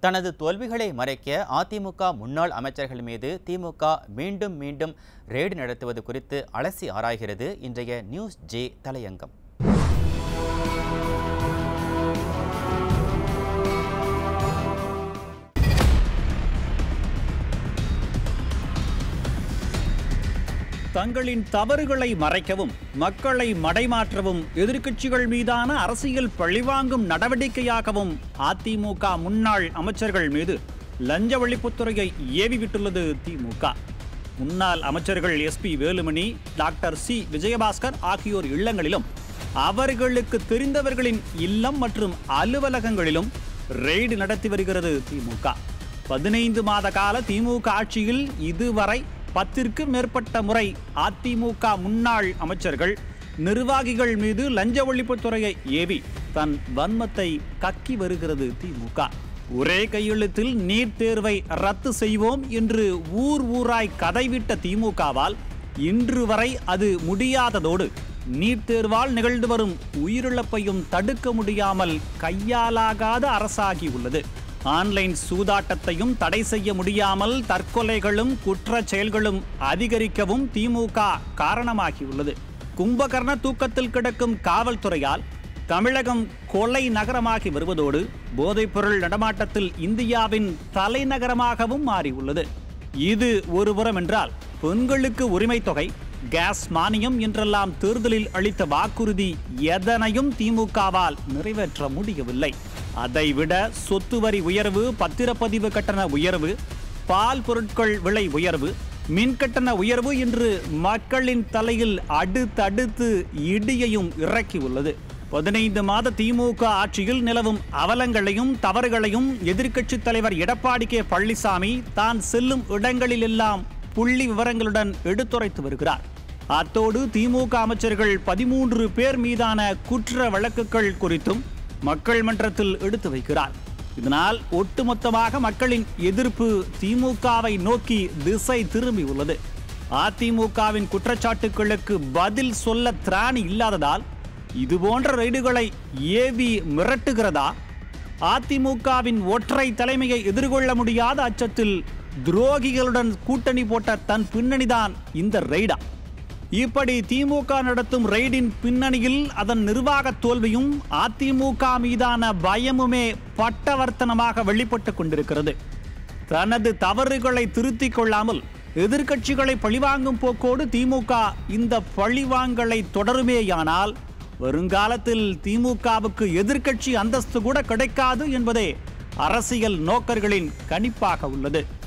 தனது தோல்விகளை மறைக்க அதிமுக முன்னாள் அமைச்சர்கள் மீது திமுக மீண்டும் மீண்டும் ரெய்டு நடத்துவது குறித்து அலசி ஆராய்கிறது இன்றைய நியூஸ் ஜே தலையங்கம் தங்களின் தவறுகளை மறைக்கவும் மக்களை மடைமாற்றவும் எதிர்க்கட்சிகள் மீதான அரசியல் பழிவாங்கும் நடவடிக்கையாகவும் அதிமுக முன்னாள் அமைச்சர்கள் மீது லஞ்ச ஒழிப்புத்துறையை ஏவிவிட்டுள்ளது திமுக முன்னாள் அமைச்சர்கள் எஸ்பி வேலுமணி டாக்டர் சி விஜயபாஸ்கர் ஆகியோர் இல்லங்களிலும் அவர்களுக்கு தெரிந்தவர்களின் இல்லம் மற்றும் அலுவலகங்களிலும் ரெய்டு நடத்தி வருகிறது திமுக பதினைந்து மாத கால திமுக ஆட்சியில் இதுவரை பத்திற்கும் மேற்பட்ட முறை அதிமுக முன்னாள் அமைச்சர்கள் நிர்வாகிகள் மீது லஞ்ச ஒழிப்புத்துறையை ஏவி தன் வன்மத்தை கக்கி வருகிறது திமுக ஒரே கையெழுத்தில் நீட் தேர்வை ரத்து செய்வோம் என்று ஊர் ஊராய் கதைவிட்ட திமுகவால் இன்று வரை அது முடியாததோடு நீட் தேர்வால் நிகழ்ந்து வரும் உயிரிழப்பையும் தடுக்க முடியாமல் கையாலாகாத அரசாகி உள்ளது ஆன்லைன் சூதாட்டத்தையும் தடை செய்ய முடியாமல் தற்கொலைகளும் குற்ற செயல்களும் அதிகரிக்கவும் திமுக காரணமாகியுள்ளது கும்பகர்ண தூக்கத்தில் கிடக்கும் காவல்துறையால் தமிழகம் கொலை நகரமாகி வருவதோடு போதைப்பொருள் நடமாட்டத்தில் இந்தியாவின் தலைநகரமாகவும் மாறியுள்ளது இது ஒருபுறம் என்றால் பெண்களுக்கு உரிமை தொகை கேஸ் மானியம் என்றெல்லாம் தேர்தலில் அளித்த வாக்குறுதி எதனையும் திமுகவால் நிறைவேற்ற முடியவில்லை அதைவிட சொத்து வரி உயர்வு பத்திரப்பதிவு கட்டண உயர்வு பால் பொருட்கள் விலை உயர்வு மின் கட்டண உயர்வு என்று மக்களின் தலையில் அடுத்தடுத்து இடியையும் இறக்கியுள்ளது பதினைந்து மாத திமுக ஆட்சியில் நிலவும் அவலங்களையும் தவறுகளையும் எதிர்க்கட்சித் தலைவர் எடப்பாடி கே பழனிசாமி தான் செல்லும் இடங்களிலெல்லாம் புள்ளி விவரங்களுடன் எடுத்துரைத்து வருகிறார் அத்தோடு திமுக அமைச்சர்கள் பதிமூன்று பேர் மீதான குற்ற வழக்குகள் குறித்தும் மக்கள் மன்றத்தில் எடுத்து வைக்கிறார் இதனால் ஒட்டுமொத்தமாக மக்களின் எதிர்ப்பு திமுகவை நோக்கி திசை திரும்பி உள்ளது அதிமுகவின் குற்றச்சாட்டுகளுக்கு பதில் சொல்ல திராணி இல்லாததால் இதுபோன்ற ரெய்டுகளை ஏவி மிரட்டுகிறதா அதிமுகவின் ஒற்றை தலைமையை எதிர்கொள்ள முடியாத அச்சத்தில் துரோகிகளுடன் கூட்டணி போட்ட தன் பின்னணிதான் இந்த ரெய்டா இப்படி திமுக நடத்தும் ரெய்டின் பின்னணியில் அதன் நிர்வாக தோல்வியும் அதிமுக மீதான பயமுமே பட்டவர்த்தனமாக வெளிப்பட்டுக் கொண்டிருக்கிறது தனது தவறுகளை திருத்திக் கொள்ளாமல் எதிர்க்கட்சிகளை பழிவாங்கும் போக்கோடு திமுக இந்த பழிவாங்கலை தொடருமேயானால் வருங்காலத்தில் திமுகவுக்கு எதிர்க்கட்சி அந்தஸ்து கூட கிடைக்காது என்பதே அரசியல் நோக்கர்களின் கணிப்பாக உள்ளது